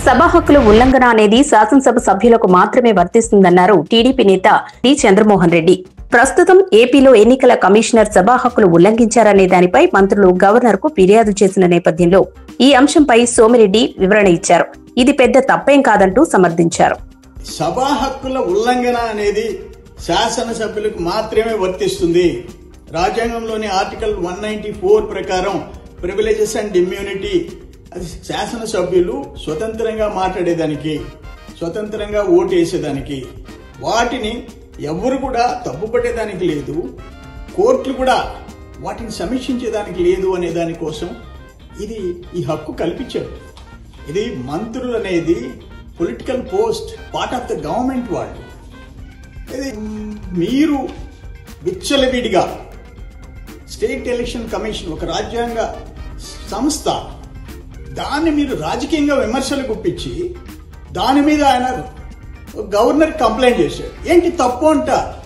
సభా హక్కుల ఉల్లంఘన అనేది శాసనసభ సభ్యులకు మాత్రమే వర్తిస్తుందన్నారు టీడీపీ నేత టి చంద్రమోహన్ రెడ్డి ప్రస్తుతం ఏపీలో ఎన్నికల కమిషనర్ సభా హక్కులు ఉల్లంఘించారనే దానిపై మంత్రులు గవర్నర్ కు ఫిర్యాదు చేసిన నేపథ్యంలో ఈ అంశంపై సోమిరెడ్డి వివరణ ఇచ్చారు ఇది పెద్ద తప్పేం కాదంటూ సమర్థించారు సభా హక్కుల ఉల్లంఘన అనేది శాసనసభ్యులకు మాత్రమే వర్తిస్తుంది రాజ్యాంగంలోని ఆర్టికల్ వన్ నైన్టీ ఫోర్ ప్రకారం ప్రివిలేజెస్ అండ్ ఇమ్యూనిటీ అది శాసనసభ్యులు స్వతంత్రంగా మాట్లాడేదానికి స్వతంత్రంగా ఓటు వేసేదానికి వాటిని ఎవరు కూడా తప్పుపట్టేదానికి లేదు కోర్టులు కూడా వాటిని సమీక్షించేదానికి లేదు అనే దానికోసం ఇది ఈ హక్కు కల్పించారు ఇది మంత్రులు అనేది political post part of the government వాళ్ళు ఇది మ్, మీరు విచ్చలవిడిగా స్టేట్ ఎలక్షన్ కమిషన్ ఒక రాజ్యాంగ సంస్థ దాన్ని మీరు రాజకీయంగా విమర్శలు గుప్పించి దాని మీద ఆయన గవర్నర్ కంప్లైంట్ చేశాడు ఏంటి తప్పు అంట